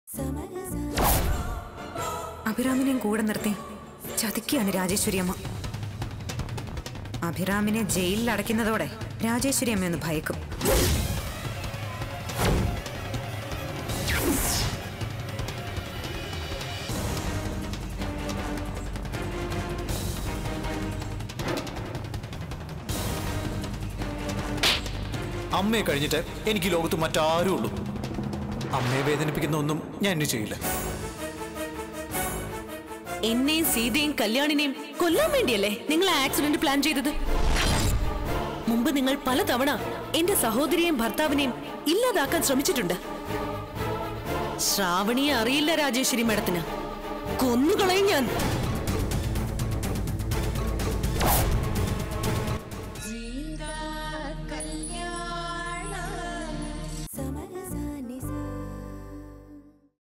അഭിരാമിനെയും കൂടെ നിർത്തി ചതിക്കുകയാണ് രാജേശ്വരി അമ്മ അഭിരാമിനെ ജയിലിൽ അടയ്ക്കുന്നതോടെ രാജേശ്വരി അമ്മ ഒന്ന് ഭയക്കും അമ്മയെ കഴിഞ്ഞിട്ട് എനിക്ക് ഈ ലോകത്ത് മറ്റാരും ഉള്ളൂ അമ്മയെ വേദനിപ്പിക്കുന്ന ഒന്നും ഞാൻ ഇനി ചെയ്യില്ല എന്നെയും സീതയും കല്യാണിനെയും കൊല്ലാൻ വേണ്ടിയല്ലേ നിങ്ങൾ ആ ആക്സിഡന്റ് പ്ലാൻ ചെയ്തത് മുമ്പ് നിങ്ങൾ പലതവണ എന്റെ സഹോദരിയെയും ഭർത്താവിനെയും ഇല്ലാതാക്കാൻ ശ്രമിച്ചിട്ടുണ്ട് ശ്രാവണിയെ അറിയില്ല രാജേശ്വരി മേഡത്തിന് കൊന്നുകളയും ഞാൻ